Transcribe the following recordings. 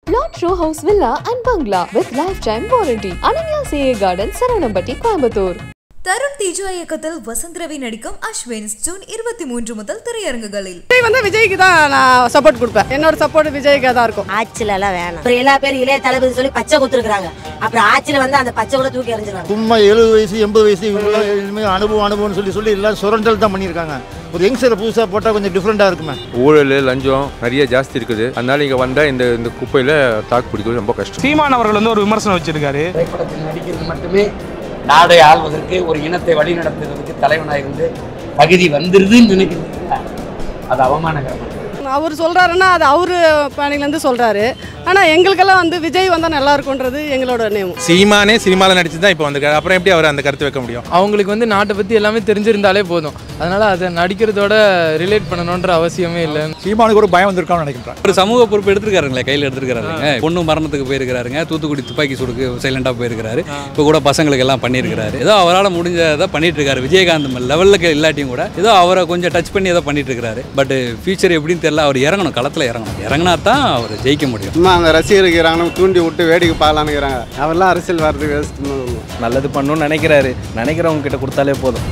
Plot Row House Villa and Bungalow with lifetime warranty. Ananya CA Garden, Saranambati, Coimbatore. Tarun Teja இயக்கத்தில் வசந்த் ரவி நடிக்கும் Aswins June இருபத்தி மூன்று முதல் திரையரங்குகளில் விஜய் வந்து விஜய்க்கு தான் நான் சப்போர்ட் கொடுப்பேன் என்னோட சப்போர்ட் விஜய்க்கு தான் இருக்கும் ஆட்சியில எல்லாம் வேணாம் அப்புறம் எல்லா பேரும் இளைய தளபதி சொல்லி பச்சை குத்துருக்காங்க அப்புறம் ஆட்சியில வந்து அந்த பச்சை கூட தூக்கி எறிஞ்சிருவாங்க சும்மா எழுபது வயசு எண்பது வயசு இவங்க இனிமேல் அனுபவம் அனுபவம்னு சொல்லி சொல்லி எல்லாம் சுரண்டல் தான் பண்ணியிருக்காங்க ஒரு யங்ஸ்டரை புதுசாக போட்டால் கொஞ்சம் டிஃப்ரெண்ட்டாக இருக்குமே ஊழல் லஞ்சம் நிறைய ஜாஸ்தி இருக்குது அதனால இங்கே வந்தால் இந்த இந்த குப்பையில் தாக்கு பிடிக்கிறது ரொம்ப கஷ்டம் சீமான் அவர்கள் வந்து ஒரு விமர்சனம் வச்சிருக்காரு திரைப்படத்தில் நடிக்கிறது மட்டுமே நாடை ஆள்வதற்கு ஒரு இனத்தை வழிநடத்துவதற்கு தலைவனாக இருந்து தகுதி வந்துருதுன்னு நினைக்கிறீங்களா அது அவமானகரமாக அவர் சொல்றாருன்னா அது அவரு பணிலேருந்து சொல்றாரு ஆனால் எங்களுக்கெல்லாம் வந்து விஜய் வந்தால் நல்லா இருக்கும்ன்றது எங்களோட நேம் சீமானே சினிமாவில் நடிச்சு தான் இப்போ வந்திருக்காரு அப்புறம் எப்படி அவர் அந்த கருத்து வைக்க முடியும் அவங்களுக்கு வந்து நாட்டை பற்றி எல்லாமே தெரிஞ்சிருந்தாலே போதும் அதனால் அதை நடிக்கிறதோட ரிலேட் பண்ணணுன்ற அவசியமே இல்லை சீமானுக்கு ஒரு பயம் வந்திருக்கான்னு நினைக்கிறேன் ஒரு சமூக பொறுப்பு எடுத்துருக்காருங்களே கையில் எடுத்துருக்காருங்க பொண்ணு மரணத்துக்கு போயிருக்கிறாருங்க தூத்துக்குடி துப்பாக்கி சூடுக்கு சைலண்டாக போயிருக்கிறாரு இப்போ கூட பசங்களுக்கு எல்லாம் பண்ணியிருக்கிறாரு ஏதோ அவரால் முடிஞ்சதை பண்ணிட்டு இருக்காரு விஜயகாந்த் லெவலில் இல்லாட்டியும் கூட ஏதோ அவரை கொஞ்சம் டச் பண்ணி ஏதோ பண்ணிட்டு இருக்காரு பட் ஃபியூச்சர் எப்படின்னு தெரியல அவர் இறங்கணும் களத்தில் இறங்கணும் இறங்கினா தான் அவர் ஜெயிக்க முடியும் சும்மா அந்த ரசிகருக்கு இறங்கணும் தூண்டி விட்டு வேடிக்கை பார்க்கலான்னுக்கிறாங்க அவர்லாம் அரசியல் வர்றது வேஸ்ட்னு நல்லது பண்ணணும்னு நினைக்கிறாரு நினைக்கிறவங்க கிட்ட கொடுத்தாலே போதும்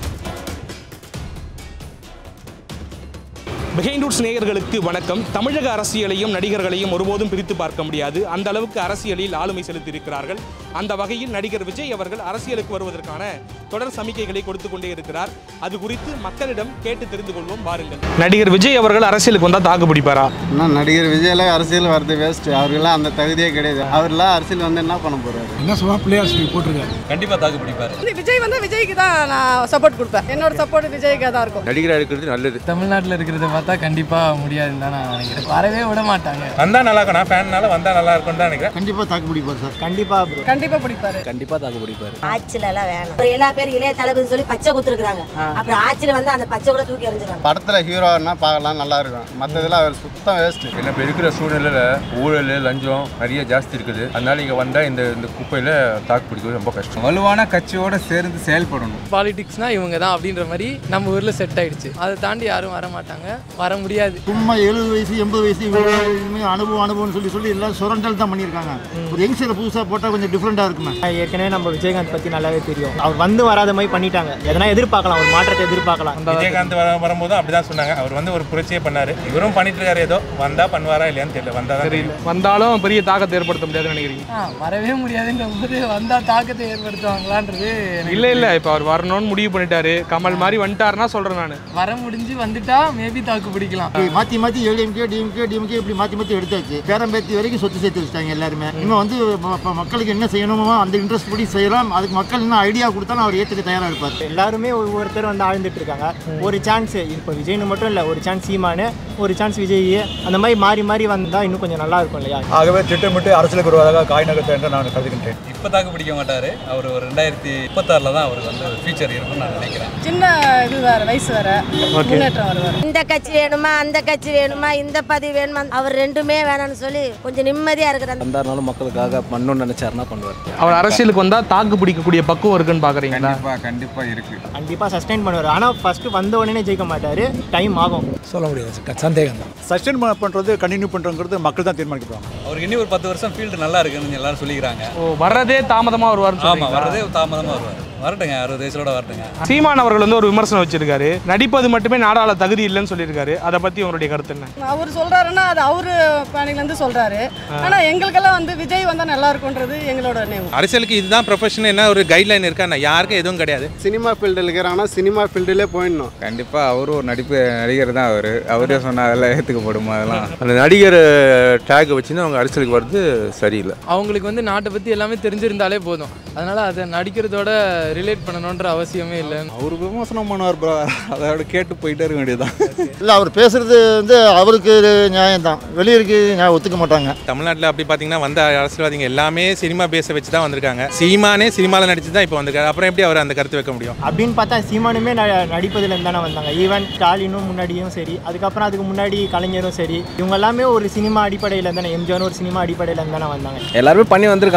பிஹைண்ட் ரூட்ஸ் நேயர்களுக்கு வணக்கம் தமிழக அரசியலையும் நடிகர்களையும் ஒருபோதும் பிரித்து பார்க்க முடியாது அந்த அளவுக்கு அரசியலில் ஆளுமை செலுத்தியிருக்கிறார்கள் அந்த வகையில் நடிகர் விஜய் அவர்கள் அரசியலுக்கு வருவதற்கான தொடர் சமிக்கைகளை கொடுத்து கொண்டே இருக்கிறார் அது குறித்து மக்களிடம் கேட்டு தெரிந்து கொள்வோம் வாருங்கள் நடிகர் விஜய் அவர்கள் அரசியலுக்கு வந்தால் தாக்கு பிடிப்பாரா இன்னும் நடிகர் விஜயெல்லாம் அரசியல் வர்றது வேஸ்ட் அவருக்கெல்லாம் அந்த தகுதியே கிடையாது அவர்லாம் அரசியல் வந்து என்ன பண்ண போறாரு என்ன சொல்லுவா பிள்ளையார் சொல்லி போட்டிருக்காரு கண்டிப்பாக தாக்கு பிடிப்பார் வந்து விஜய் வந்து விஜய்க்கு தான் நான் சப்போர்ட் கொடுப்பேன் என்னோட சப்போர்ட் விஜய்க்கு தான் இருக்கும் நடிகராக இருக்கிறது நல்லது தமிழ்நாட்டில் இருக்கிறத பார்த்தா கண்டிப்பாக முடியாதுன்னு தான் நான் நினைக்கிறேன் வரவே விட மாட்டாங்க வந்தால் நல்லா இருக்கும் நான் ஃபேன்னால வந்தால் நல்லா இருக்கும்னு தான் நினைக்கிறேன் கண்டிப்பாக தாக்கு பிடிப்பார் சார் கண்டிப்பா ப்ரோ கண்டிப்பாக பிடிப்பாரு கண்டிப்பா தாக்கு பிடிப்பாரு ஆட்சியில எல்லாம் வேணாம் அப்புறம் எல்லா பேரும் இளைய தளபதி சொல்லி பச்சை குத்துருக்காங்க அப்புறம் ஆட்சியில வந்து அந்த பச்சை கூட தூக்கி எறிஞ்சிருவாங்க படத்தில் ஹீரோனா பார்க்கலாம் நல்லா இருக்கும் மற்றதெல்லாம் அவர் சுத்தம் வேஸ்ட் என்ன இப்போ இருக்கிற சூழ்நிலையில் ஊழல் லஞ்சம் நிறைய ஜாஸ்தி இருக்குது அதனால இங்கே வந்தால் இந்த இந்த குப்பையில் தாக்கு பிடிக்கிறது ரொம்ப கஷ்டம் வலுவான கட்சியோட சேர்ந்து செயல்படணும் பாலிடிக்ஸ்னால் இவங்க தான் அப்படின்ற மாதிரி நம்ம ஊரில் செட் ஆயிடுச்சு அதை தாண்டி யாரும் வர மாட்டாங்க வர முடியாது சும்மா எழுபது வயசு எண்பது வயசு இவங்க இனிமேல் அனுபவம் அனுபவம்னு சொல்லி சொல்லி எல்லாம் சுரண்டல் தான் பண்ணியிருக்காங்க ஒரு யங்ஸ்டரை புதுசாக போட்டால் கொஞ்சம் டிஃப்ரெண்ட்டாக இருக்குமே ஏற்கனவே நம்ம விஜயகாந்த் பத்தி நல்லாவே தெரியும் அவர் வந்து வராத மாதிரி பண்ணிட்டாங்க எதனா எதிர்பார்க்கலாம் ஒரு மாற்றத்தை எதிர்பார்க்கலாம் விஜயகாந்த் வர வரும்போது அப்படி தான் சொன்னாங்க அவர் வந்து ஒரு புரட்சியே பண்ணாரு இவரும் பண்ணிட்டு இருக்காரு ஏதோ வந்தால் பண்ணுவாரா இல்லையான்னு தெரியல வந்தால் தான் தெரியும் வந்தாலும் பெரிய தாக்கத்தை ஏற்படுத்த முடியாதுன்னு நினைக்கிறீங்க ஆ வரவே முடியாதுன்ற போது வந்தால் தாக்கத்தை ஏற்படுத்துவாங்களான்றது எனக்கு இல்லை இல்லை இப்போ அவர் வரணும்னு முடிவு பண்ணிட்டாரு கமல் மாதிரி வந்துட்டாருன்னா சொல்கிறேன் நான் வர முடிஞ்சு வந்துட்டா மேபி தாக்கு பிடிக்கலாம் இப்படி மாற்றி மாற்றி ஏடிஎம்கே டிஎம்கே டிஎம்கே இப்படி மாற்றி மாற்றி எடுத்தாச்சு பேரம்பேத்தி வரைக்கும் சொத்து சேர்த்து வச்சிட்டாங்க எல்லாருமே இன்னும் வந்து ம- ம- மக்களுக்கு என்ன செய்யணுமோ அந்த இன்ட்ரெஸ்ட் படி செய்யலாம் அதுக்கு மக்கள் என்ன ஐடியா கொடுத்தாலும் அவர் ஏற்றுக்க தயாராக இருப்பார் எல்லாருமே ஒவ்வொருத்தர் வந்து ஆழ்ந்துட்டு இருக்காங்க ஒரு சான்ஸ் இப்போ விஜய்னு மட்டும் இல்லை ஒரு சான்ஸ் சீமானு ஒரு சான்ஸ் விஜய் அந்த மாதிரி மாறி மாறி வந்தால் இன்னும் கொஞ்சம் நல்லா இருக்கும் இல்லையா ஆகவே திட்டமிட்டு அரசியலுக்கு வருவதாக காய் நகர்த்த என்று நான் கருதுகின்றேன் இப்போ தாக்கு பிடிக்க மாட்டார் அவர் ஒரு ரெண்டாயிரத்தி முப்பத்தாறில் தான் அவருக்கு வந்து ஃபியூச்சர் இருக்கும்னு நான் நினைக்கிறேன் சின்ன இது வேற வயசு வேற முன்னேற்றம் வருவார் இந்த கட்சி வேணுமா அந்த கட்சி வேணுமா இந்த பதவி வேணுமா அவர் ரெண்டுமே வேணாம்னு சொல்லி கொஞ்சம் நிம்மதியா இருக்கிறாங்க வந்தாருனாலும் மக்களுக்காக பண்ணணும்னு நினைச்சாருன்னா பண்ணுவார் அவர் அரசியலுக்கு வந்தால் தாக்கு பிடிக்கக்கூடிய பக்குவம் இருக்குன்னு பார்க்குறீங்களா கண்டிப்பா இருக்கு கண்டிப்பா சஸ்டைன் பண்ணுவார் ஆனா ஃபர்ஸ்ட் வந்த உடனே ஜெயிக்க மாட்டாரு டைம் ஆகும் சொல்ல முடியாது சந்தேகம் தான் சஸ்டெயின் பண்ணுறது கண்டினியூ பண்ணுறங்கிறது மக்கள் தான் தீர்மானிக்கிறாங்க அவருக்கு இன்னும் ஒரு பத்து வருஷம் ஃபீல்டு நல்லா இருக்குன்னு எல்லாரும் சொல்லிக்கிறாங்க ஓ வர்றதே தாமதமாக வருவார்னு ஆமாம் சொல்றீங்களா? வர்றதே தாமதமாக வருவார் வரட்டுங்க அறுபது வயசோட வரட்டுங்க சீமான் அவர்கள் வந்து ஒரு விமர்சனம் வச்சிருக்காரு நடிப்பது மட்டுமே நாடாள தகுதி இல்லைன்னு சொல்லியிருக்காரு அதை பத்தி உங்களுடைய கருத்து என்ன அவர் சொல்றாருன்னா அது அவரு பணிலேருந்து சொல்றாரு ஆனால் எங்களுக்கெல்லாம் வந்து விஜய் வந்தால் நல்லா இருக்கும்ன்றது எங்களோட நேம் அரசியலுக்கு இதுதான் ப்ரொஃபஷன் என்ன ஒரு கைட்லைன் இருக்கா நான் யாருக்கும் எதுவும் கிடையாது சினிமா ஃபீல்டில் இருக்கிறாங்கன்னா சினிமா ஃபீல்டுலே போயிடணும் கண்டிப்பா அவரும் ஒரு நடிப்பு நடிகர் தான் அவரு அவரே சொன்னா அதெல்லாம் ஏத்துக்கப்படுமா அதெல்லாம் அந்த நடிகர் டேக் வச்சுன்னு அவங்க அரசியலுக்கு வர்றது சரியில்லை அவங்களுக்கு வந்து நாட்டை பற்றி எல்லாமே தெரிஞ்சிருந்தாலே போதும் அதனால் அதை நடிக்கிறதோட ரிலேட் பண்ணணுன்ற அவசியமே இல்லை அவர் விமர்சனம் பண்ணுவார் ப்ரோ அதோட கேட்டு போயிட்டே இருக்க வேண்டியதுதான் இல்லை அவர் பேசுறது வந்து அவருக்கு நியாயம் தான் வெளியிருக்கு நியாயம் ஒத்துக்க மாட்டாங்க தமிழ்நாட்டில் அப்படி பார்த்தீங்கன்னா வந்த அரசியல்வாதிங்க எல்லாமே சினிமா பேச வச்சு தான் வந்திருக்காங்க சீமானே சினிமாவில் நடிச்சு தான் இப்போ வந்திருக்காரு அப்புறம் எப்படி அவர் அந்த கருத்து வைக்க முடியும் அப்படின்னு பார்த்தா சீமானுமே நடிப்பதில் தானே வந்தாங்க ஈவன் ஸ்டாலினும் முன்னாடியும் சரி அதுக்கப்புறம் அதுக்கு முன்னாடி கலைஞரும் சரி இவங்க எல்லாமே ஒரு சினிமா அடிப்படையில் தானே எம்ஜிஆர் ஒரு சினிமா அடிப்படையில் தானே வந்தாங்க எல்லாருமே பண்ணி வந்திருக்காங்க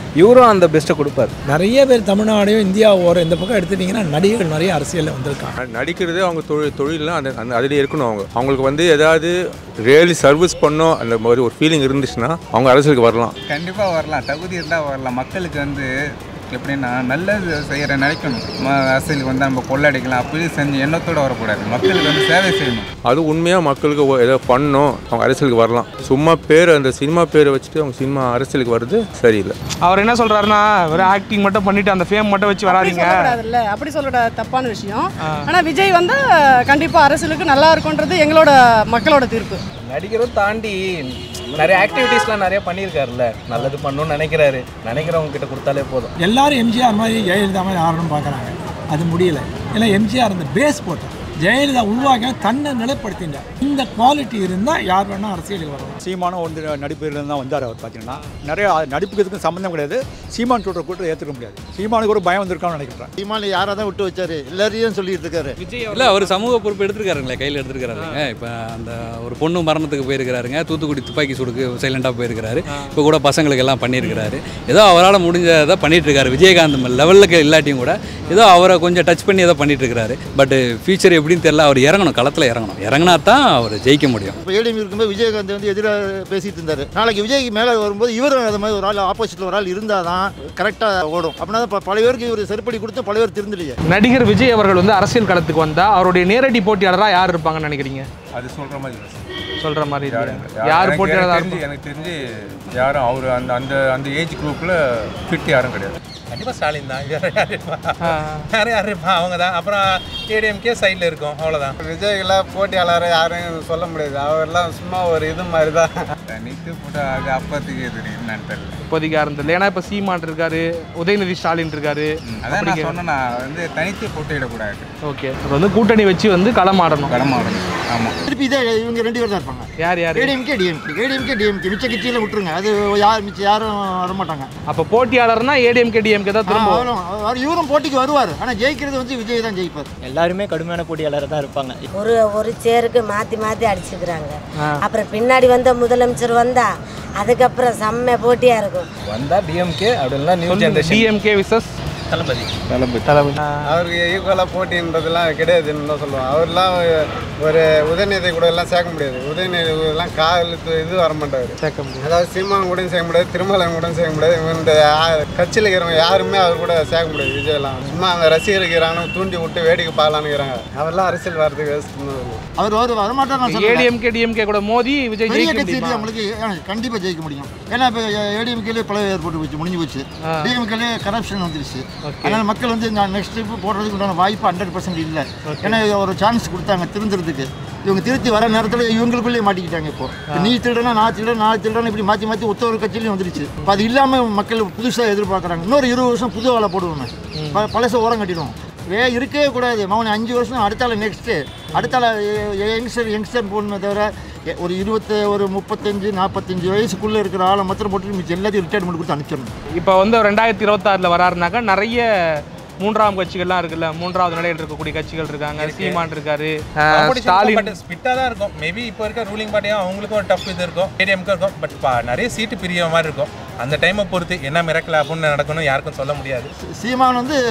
இவரும் அந்த பெஸ்ட்டை கொடுப்பார் நிறைய பேர் தமிழ்நாடையும் இந்தியா ஓரம் இந்த பக்கம் எடுத்துட்டிங்கன்னா நடிகர்கள் நிறைய அரசியலில் வந்திருக்காங்க நடிக்கிறது அவங்க தொழில் தொழிலாம் அந்த அந்த அதில் இருக்கணும் அவங்க அவங்களுக்கு வந்து ஏதாவது ரியலி சர்வீஸ் பண்ணோம் அந்த மாதிரி ஒரு ஃபீலிங் இருந்துச்சுன்னா அவங்க அரசியலுக்கு வரலாம் கண்டிப்பாக வரலாம் தகுதி இருந்தால் வரலாம் மக்களுக்கு வந்து எப்படின்னா நல்லது செய்கிற நினைக்கணும் ம- அரசியலுக்கு வந்து நம்ம கொள்ளடிக்கலாம் அப்படி செஞ்சு எண்ணத்தோடு வரக்கூடாது மக்களுக்கு வந்து சேவை செய்யணும் அது உண்மையாக மக்களுக்கு ஒ- ஏதோ பண்ணணும் அவங்க அரசியலுக்கு வரலாம் சும்மா பேர் அந்த சினிமா பேரை வச்சுட்டு அவங்க சினிமா அரசியலுக்கு வர்றது சரியில்லை அவர் என்ன சொல்றாருன்னா வெறும் ஆக்டிங் மட்டும் பண்ணிட்டு அந்த ஃபேம் மட்டும் வச்சு அப்படி வராதீங்க சொல்லக்கூடாதுல்ல அப்படி சொல்லக்கூடாது தப்பான விஷயம் ஆ. ஆனால் விஜய் வந்து கண்டிப்பாக அரசியலுக்கு நல்லா இருக்குன்றது எங்களோட மக்களோட தீர்ப்பு நடிகரும் தாண்டி நிறைய ஆக்டிவிட்டீஸ்லாம் நிறைய பண்ணியிருக்காருல்ல நல்லது பண்ணணும்னு நினைக்கிறாரு நினைக்கிறவங்க கிட்ட கொடுத்தாலே போதும் எல்லாரும் எம்ஜிஆர் மாதிரி ஜெயலலிதா மாதிரி ஆடணும்னு பார்க்குறாங்க அது முடியல ஏன்னா எம்ஜிஆர் அந்த பேஸ் போட்டார் ஜெயலலிதா உருவாக்க தன்னை நிலைப்படுத்திட்டார் இந்த குவாலிட்டி இருந்தால் யார் வேணால் அரசியலுக்கு வரலாம் சீமானும் வந்து நடிப்பில் தான் வந்தார் அவர் பார்த்தீங்கன்னா நிறைய நடிப்புக்கு இதுக்கும் சம்மந்தம் கிடையாது சீமான் சொல்கிற கூட்டம் ஏற்றுக்க முடியாது சீமானுக்கு ஒரு பயம் வந்திருக்கான்னு நினைக்கிறேன் சீமான் யாரை தான் விட்டு வச்சாரு எல்லாரையும் சொல்லிட்டு இருக்காரு இல்லை அவர் சமூக பொறுப்பு எடுத்துருக்காருங்களே கையில் எடுத்துருக்காருங்க இப்போ அந்த ஒரு பொண்ணு மரணத்துக்கு போயிருக்கிறாருங்க தூத்துக்குடி துப்பாக்கி சூடுக்கு சைலண்டாக போயிருக்கிறாரு இப்போ கூட பசங்களுக்கு எல்லாம் பண்ணியிருக்கிறாரு ஏதோ அவரால் முடிஞ்சதை பண்ணிட்டு இருக்காரு விஜயகாந்த் லெவலுக்கு இல்லாட்டியும் கூட ஏதோ அவரை கொஞ்சம் டச் பண்ணி ஏதோ பண்ணிட்டு இருக்காரு பட் ஃபியூச்சர் எப்படின்னு தெரியல அவர் இறங்கணும் களத்தில் இறங்கணும் இறங்கினா தான் அவர் ஜெயிக்க முடியும் இப்போ ஏடிஎம் இருக்கும்போது விஜயகாந்த் வந்து எதிராக பேசிட்டு இருந்தாரு நாளைக்கு விஜய்க்கு மேலே வரும்போது இவரும் அது மாதிரி ஒரு ஆள் ஆப்போசிட்டில் ஒரு ஆள் இருந்தால் தான் கரெக்டாக ஓடும் அப்படின்னா தான் ப- பல பேருக்கு இவர் செருப்படி கொடுத்து பல பேர் திருந்தலையே நடிகர் விஜய் அவர்கள் வந்து அரசியல் களத்துக்கு வந்தா அவருடைய நேரடி போட்டியாளராக யார் இருப்பாங்கன்னு நினைக்கிறீங்க அது சொல்கிற மாதிரி இல்லை. சொல்ற மாதிரி யாரும் இல்லையா? இல்லை. யார் எனக்கு- போட்டியாளராக எனக்கு தெரிஞ்சு எனக்கு தெரிஞ்சு யாரும் அவர் அந்த அந்த அந்த ஏஜ் குரூப்பில் ஃபிட் யாரும் கிடையாது கண்டிப்பாக ஸ்டாலின் தான் வேற யார் இருப்பா வேற யார் இருப்பா அவங்க தான் அப்புறம் ஏடிஎம்கே சைடில் இருக்கும் அவ்வளோதான் விஜய்க்கெல்லாம் போட்டியாளர் யாரும் சொல்ல முடியாது அவர்லாம் சும்மா ஒரு இது மாதிரி தான் தனித்து போட்டு அது அப்பத்துக்கு தெரியும் என்னன்னு தெரியல இப்போதைக்கு யாரும் தெரியல ஏன்னா இப்போ சீமான் இருக்காரு உதயநிதி ஸ்டாலின் இருக்காரு அதான் நான் சொன்னேன் நான் வந்து தனித்து போட்டியிடக்கூடாது ஓகே அது வந்து கூட்டணி வச்சு வந்து களமாடணும் களமாடணும் ஆமாம் திருப்பி இதே இவங்க ரெண்டு பேர் தான் இருப்பாங்க யார் யார் ஏடிஎம்கே டிஎம்கே ஏடிஎம்கே டிஎம்கே மிச்ச கட்சியில் விட்டுருங்க அது யார் மிச்சம் யாரும் வரமாட்டாங்க அப்போ போட்டியாளர்னா ஏடிஎம்கே டிஎம்கே தான் திரும்ப அவரும் அவர் இவரும் போட்டிக்கு வருவார் ஆனால் ஜெயிக்கிறது வந்து விஜய் தான் ஜெயிப்பார் எல்லாருமே கடுமையான போட்டியாளராக தான் இருப்பாங்க ஒரு ஒரு சேருக்கு மாற்றி மாற்றி அடிச்சுக்கிறாங்க ஆ. அப்புறம் பின்னாடி வந்த முதலமைச்சர் வந்தா அதுக்கப்புறம் செம்ம போட்டியாக இருக்கும் வந்தால் டிஎம்கே அப்படின்னா நியூ சொல்லுங்க, ஜென்ரேஷன் DMK விசஸ் தளபதி தளபதி தளபதி அவருக்கு ஈக்குவலாக போட்டின்றதுலாம் கிடையாதுன்னு தான் சொல்லுவோம் அவர்லாம் ஒரு உதயநிதி கூட எல்லாம் சேர்க்க முடியாது உதயநிதி கூட எல்லாம் காலத்து இது வர மாட்டார் சேர்க்க முடியாது அதாவது சீமான் கூட சேர்க்க முடியாது திருமலம் கூட சேர்க்க முடியாது இந்த கட்சியில் இருக்கிறவங்க யாருமே அவர் கூட சேர்க்க முடியாது விஜயெல்லாம் சும்மா அந்த ரசிகர் இருக்கிறாங்கன்னு தூண்டி விட்டு வேடிக்கை பார்க்கலான்னு இருக்கிறாங்க அவர்லாம் அரசியல் வரதுக்கு வேஸ்ட் அவர் ஒரு வரமாட்டார் நான் சொல்லல. ஏடிஎம்கே டிஎம்கே கூட மோதி விஜய் பெரிய ஜெயிக்க கட்சி முடியுமா நம்மளுக்கு கண்டிப்பாக ஜெயிக்க முடியும் ஏன்னா இப்போ ஏடிஎம்கேலே பல ஏற்பட்டு போச்சு முடிஞ்சு போச்சு ஆ. டிஎம்கேலே கரப்ஷன் வந்துருச்சு Okay. அதனால் மக்கள் வந்து நான் நெக்ஸ்ட் ட்ரிப் போடுறதுக்கு உண்டான வாய்ப்பு ஹண்ட்ரட் பர்சன்ட் இல்லை ஏன்னா இது ஒரு சான்ஸ் கொடுத்தாங்க திருந்துறதுக்கு இவங்க திருத்தி வர நேரத்தில் இவங்களுக்குள்ளேயே மாட்டிக்கிட்டாங்க இப்போ நீ திருடனா நான் திருடன் நான் திருடன் இப்படி மாற்றி மாற்றி ஒத்த ஒரு கட்சியிலையும் வந்துருச்சு இப்போ அது இல்லாமல் மக்கள் புதுசாக எதிர்பார்க்குறாங்க இன்னொரு இருபது வருஷம் புது ஆளை போடுவோம் ப பழச ஓரம் கட்டிடுவோம் வே இருக்கவே கூடாது மௌன அஞ்சு வருஷம் அடுத்தால நெக்ஸ்ட்டு அடுத்தால யங்ஸ்டர் யங்ஸ்டர் போடணுமே தவிர எ- ஒரு இருபத்து ஒரு முப்பத்தஞ்சு நாற்பத்தஞ்சு வயசுக்குள்ளே இருக்கிற ஆளை மாத்திரம் போட்டு மிச்சம் எல்லாத்தையும் ரிட்டையர்மெண்ட் கொடுத்து அனுப்பிச்சிடணும் இப்போ வந்து ரெண்டாயிரத்தி இருபத்தாறில் வராருனாக்கா நிறைய மூன்றாம் கட்சிகள்லாம் இருக்குல்ல மூன்றாவது நிலையில் இருக்கக்கூடிய கட்சிகள் இருக்காங்க சீமான் இருக்காரு அஹ், ஸ்டாலின் ஸ்பிட்டாக தான் இருக்கும் மேபி இப்போ இருக்க ரூலிங் பார்ட்டியும் அவங்களுக்கும் ஒரு டஃப் இது இருக்கும் ஏடிஎம்க்கும் இருக்கும் பட் நிறைய சீட்டு பிரிய மாதிரி இருக்கும் அந்த டைமை பொறுத்து என்ன மிரக்கல அப்படின்னு நடக்கணும் யாருக்கும் சொல்ல முடியாது சீமான் வந்து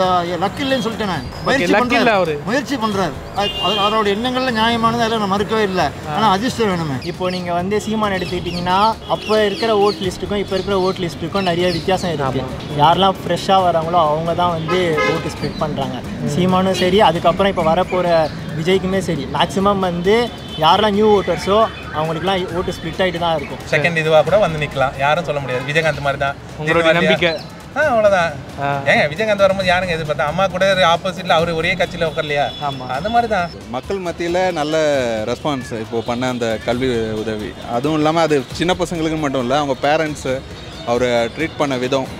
லக் இல்லைன்னு சொல்லிட்டேன் நான். முயற்சி luck இல்ல பண்றாரு அவரு. முயற்சி பண்றாரு அது- அது- அவரோட எண்ணங்கள்ல நியாயமானது அதெல்லாம் நான் மறுக்கவே இல்லை ஆனால் அதிர்ஷ்டம் வேணுமே இப்போ நீங்கள் வந்து சீமான் எடுத்துக்கிட்டிங்கன்னா அப்போ இருக்கிற ஓட் லிஸ்ட்டுக்கும் இப்போ இருக்கிற ஓட் லிஸ்ட்டுக்கும் நிறைய வித்தியாசம் இருக்கு யாரெல்லாம் ஃப்ரெஷ்ஷாக வராங்களோ அவங்க தான் வந்து ஓட்டு ஸ்ப்ளிட் பண்ணுறாங்க சீமானும் சரி அதுக்கப்புறம் இப்போ வரப்போகிற விஜய்க்குமே சரி மேக்ஸிமம் வந்து யாரெல்லாம் நியூ ஓட்டர்ஸோ அவங்களுக்குலாம் ஓட்டு ஸ்ப்ளிட் ஆகிட்டு தான் இருக்கும் செகண்ட் இதுவாக கூட வந்து நிற்கலாம் யாரும் சொல்ல முடியாது விஜயகாந்த் மாதிரி தான் உங்களுடைய ஜெயலலிதா. நம்பிக்கை? ஆ அவ்வளோதான் ஏங்க விஜயகாந்த் வரும்போது யாருங்க எதிர்பார்த்தா அம்மா கூட ஆப்போசிட்ல அவர் ஒரே கட்சியில் உட்காரலையா அந்த மாதிரி தான் மக்கள் மத்தியில் நல்ல ரெஸ்பான்ஸ் இப்போ பண்ண அந்த கல்வி உதவி அதுவும் இல்லாமல் அது சின்ன பசங்களுக்கு மட்டும் இல்லை அவங்க பேரண்ட்ஸு அவரை ட்ரீட் பண்ண விதம்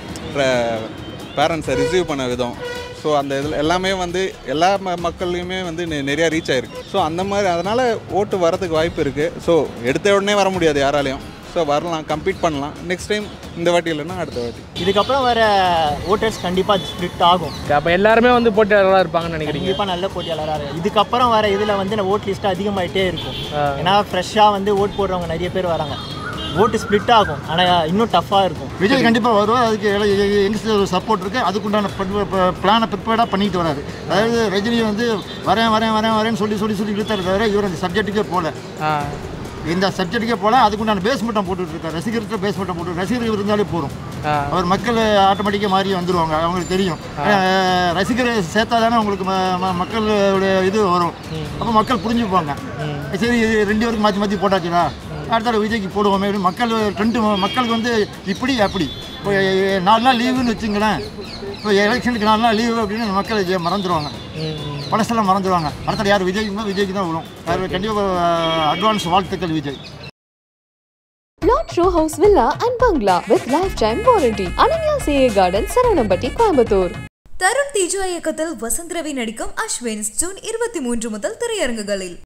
பேரண்ட்ஸை ரிசீவ் பண்ண விதம் ஸோ அந்த இதில் எல்லாமே வந்து எல்லா ம மக்கள்லையுமே வந்து நெ- நிறையா ரீச் ஆயிருக்கு ஸோ அந்த மாதிரி அதனால் ஓட்டு வரதுக்கு வாய்ப்பு இருக்குது ஸோ எடுத்த உடனே வர முடியாது யாராலையும் ஸோ வரலாம் கம்ப்ளீட் பண்ணலாம் நெக்ஸ்ட் டைம் இந்த வாட்டி இல்லைன்னா அடுத்த வாட்டி இதுக்கப்புறம் வர ஓட்டர்ஸ் கண்டிப்பாக ஸ்ப்ளிட் ஆகும் அப்போ எல்லாருமே வந்து போட்டியாளராக இருப்பாங்கன்னு நினைக்கிறீங்க கண்டிப்பாக நல்ல போட்டியாளராக இருக்கும் இதுக்கப்புறம் வர இதில் வந்து ஓட் லிஸ்ட் அதிகமாயிட்டே இருக்கும் ஏன்னா ஃப்ரெஷ்ஷாக வந்து ஓட் போடுறவங்க நிறைய பேர் வராங்க ஓட்டு ஸ்ப்ளிட் ஆகும் ஆனால் இன்னும் டஃப்பாக இருக்கும் விஜய் கண்டிப்பாக வருவார் அதுக்கு யங்ஸ்டர் சப்போர்ட் இருக்குது அதுக்குண்டான பிளானை ப்ரிப்பேர்டாக பண்ணிட்டு வராரு அதாவது ரஜினி வந்து வரேன் வரேன் வரேன் வரேன்னு சொல்லி சொல்லி சொல்லி இழுத்தாரு தவிர இவர் அந்த சப்ஜெக்ட்டுக்கே போகல இந்த சப்ஜெக்ட்டுக்கே போல அதுக்குண்டான பேஸ் மட்டும் போட்டுட்டு இருக்காரு ரசிகர்கிட்ட பேஸ் மட்டும் போட்டு ரசிகர்கள் இருந்தாலே போதும் அவர் மக்கள் ஆட்டோமேட்டிக்காக மாறி வந்துருவாங்க அவங்களுக்கு தெரியும் அஹ் ரசிகரை சேர்த்தா தானே உங்களுக்கு ம- ம- மக்களுடைய இது வரும் அப்போ மக்கள் புரிஞ்சுப்பாங்க சரி இது ரெண்டு பேருக்கு மாற்றி மாற்றி போட்டாச்சுடா அடுத்த தடவை விஜய்க்கு போடுவோமே அப்படின்னு மக்கள் ரெண்டு மக்களுக்கு வந்து இப்படி அப்படி இப்போ எ- நாலு நாள் லீவுன்னு வச்சுங்களேன் இப்போ எலெக்ஷனுக்கு நாலு நாள் லீவு அப்படின்னு மக்கள் இதை மறந்துடுவாங்க பழசெல்லாம் மறந்துடுவாங்க அடுத்தது யார் விஜய்க்கு விஜய்க்கு தான் விழும் அது கண்டிப்பாக அட்வான்ஸ் வாழ்த்துக்கள் Vijay Plot Row House Villa and Bungalow with lifetime warranty. Ananya CA Garden, Saranambati, Coimbatore. Tarun தீஜா இயக்கத்தில் வசந்த் ரவி நடிக்கும் அஸ்வின்ஸ் ஜூன் இருபத்தி மூன்று முதல் திரையரங்குகளில்